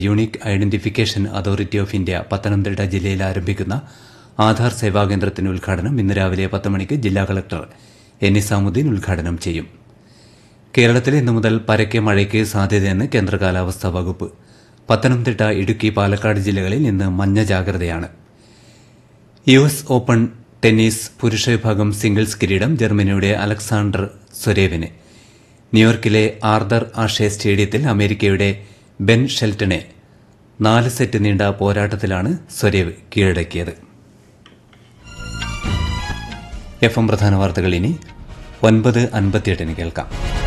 unique identification authority of India Pathanamthitta ജില്ലയിൽ ആരംഭിക്കുന്ന ആധാർ സേവാകേന്ദ്രത്തിന്റെ ഉദ്ഘാടനം ഇന്ന് രാവിലെ പത്ത് മണിക്ക് ജില്ലാ കളക്ടർ എൻ നിസാമുദ്ദീൻ ഉദ്ഘാടനം ചെയ്യും കേരളത്തിൽ ഇന്നു മുതൽ പരക്കെ മഴയ്ക്ക് സാധ്യതയെന്ന് കേന്ദ്ര കാലാവസ്ഥാ വകുപ്പ് പത്തനംതിട്ട ഇടുക്കി പാലക്കാട് ജില്ലകളിൽ ഇന്ന് മഞ്ഞ ജാഗ്രതയാണ് യു എസ് ഓപ്പൺ ടെന്നീസ് പുരുഷ വിഭാഗം സിംഗിൾസ് കിരീടം ജർമ്മനിയുടെ അലക്സാണ്ടർ സ്വരേവിന് ന്യൂയോർക്കിലെ ആർദർ ആഷെ സ്റ്റേഡിയത്തിൽ അമേരിക്കയുടെ ബെൻ ഷെൽട്ടനെ നാല് സെറ്റ് നീണ്ട പോരാട്ടത്തിലാണ് സ്വരേവ് കീഴടക്കിയത് എഫ് എം പ്രധാന വാർത്തകൾ ഇനി ഒൻപത് അൻപത്തിയെട്ടിന് കേൾക്കാം